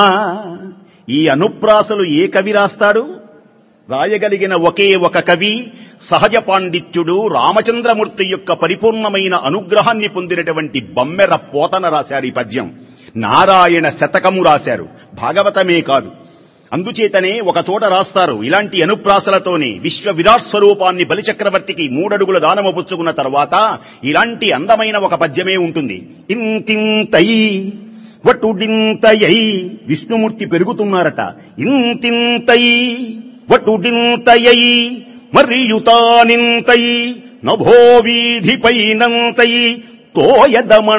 ఈ అనుప్రాసలు ఏ కవి రాస్తాడు రాయగలిగిన ఒకే ఒక కవి సహజ పాండిత్యుడు రామచంద్రమూర్తి యొక్క పరిపూర్ణమైన అనుగ్రహాన్ని పొందినటువంటి బమ్మెర పోతన రాశారు ఈ పద్యం నారాయణ శతకము రాశారు భాగవతమే కాదు అందుచేతనే ఒక చోట రాస్తారు ఇలాంటి అనుప్రాసలతోనే విశ్వ విరాట్ స్వరూపాన్ని బలిచక్రవర్తికి మూడడుగుల దానము పుచ్చుకున్న తర్వాత ఇలాంటి అందమైన ఒక పద్యమే ఉంటుంది ఇంతింతై వటుడింతయై విష్ణుమూర్తి పెరుగుతున్నారట ఇంతింతై వటుడింతయై మరియుతానింతై నభో వీధిపైనంతై తోయదమణ